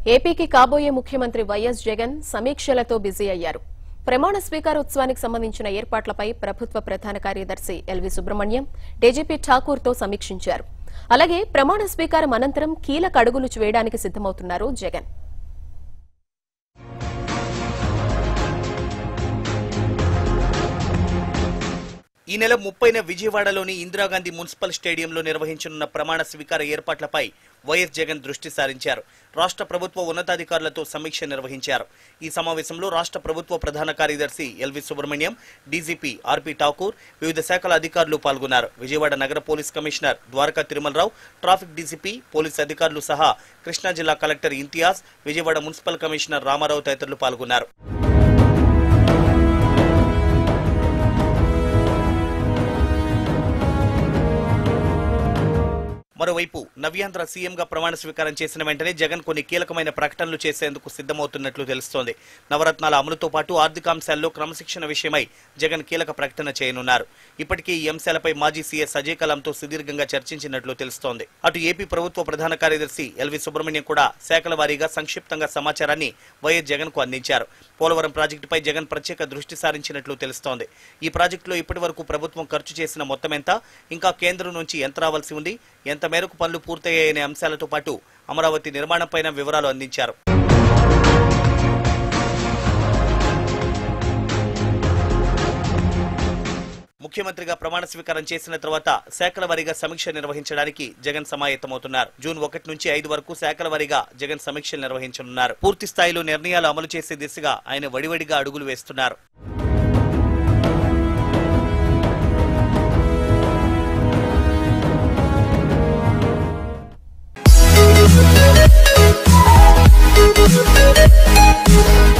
ఏపీకి కాబోయే ముఖ్యమంత్రి వైఎస్ జగన్ సమీక్షలతో బిజీ అయ్యారు ప్రమాణ స్వీకారోత్సవానికి సంబంధించిన ఏర్పాట్లపై ప్రభుత్వ ప్రధాన కార్యదర్శి ఎల్వి సుబ్రహ్మణ్యం డీజీపీ ఠాకూర్తో సమీక్షించారు అలాగే ప్రమాణ స్వీకారం అనంతరం కీలక అడుగులు వేయడానికి సిద్దమవుతున్నారు జగన్ ఈ నెల ముప్పైన విజయవాడలోని ఇందిరాగాంధీ మున్సిపల్ స్టేడియంలో నిర్వహించనున్న ప్రమాణ స్వీకార ఏర్పాట్లపై వైఎస్ జగన్ దృష్టి సారించారు రాష్ట్ర ప్రభుత్వ ఉన్నతాధికారులతో సమీక్ష నిర్వహించారు ఈ సమావేశంలో రాష్ట్ర ప్రభుత్వ ప్రధాన కార్యదర్శి ఎల్వి సుబ్రహ్మణ్యం డీజీపీ ఆర్పి ఠాకూర్ వివిధ శాఖల అధికారులు పాల్గొన్నారు విజయవాడ నగర police commissioner Dwaraka Tirumala Rao traffic DCP police అధికారులు సహా కృష్ణా జిల్లా collector Imtiaz Vijayawada municipal commissioner Rama Rao తదితరులు పాల్గొన్నారు మరోవైపు నవ్యాంధ్ర సీఎంగా ప్రమాణ స్వీకారం చేసిన వెంటనే జగన్ కొన్ని కీలకమైన ప్రకటనలు చేసేందుకు సిద్ధమవుతున్నట్లు తెలుస్తోంది నవరత్నాల అమలుతో పాటు ఆర్థికాంశాల్లో క్రమశిక్షణ విషయమై జగన్ కీలక ప్రకటన చేయనున్నారు ఇప్పటికే ఈ అంశాలపై మాజీ సీఎస్ అజయ్ కలాంతో సుదీర్ఘంగా చర్చించినట్లు తెలుస్తోంది అటు ఏపీ ప్రభుత్వ ప్రధాన కార్యదర్శి ఎల్వి సుబ్రహ్మణ్యం కూడా శాఖల వారీగా సంక్షిప్తంగా సమాచారాన్ని వైఎస్ జగన్ కు అందించారు పోలవరం ప్రాజెక్టుపై జగన్ ప్రత్యేక దృష్టి సారించినట్లు తెలుస్తోంది ఈ ప్రాజెక్టులో ఇప్పటి వరకు ప్రభుత్వం ఖర్చు చేసిన మొత్తం ఎంత ఇంకా కేంద్రం నుంచి ఎంత రావాల్సి ఉంది ఎంత మేరకు పనులు పూర్తయ్యాయనే అంశాలతో పాటు అమరావతి నిర్మాణంపైన వివరాలు అందించారు ముఖ్యమంత్రిగా ప్రమాణ స్వీకారం చేసిన తర్వాత శాఖల వారీగా సమీక్ష నిర్వహించడానికి జగన్ సమాయత్తమవుతున్నారు జూన్ ఒకటి నుంచి ఐదు వరకు శాఖల వారీగా జగన్ సమీక్షలు నిర్వహించనున్నారు పూర్తి స్థాయిలో నిర్ణయాలు అమలు చేసే దిశగా ఆయన వడివడిగా అడుగులు వేస్తున్నారు Thank you.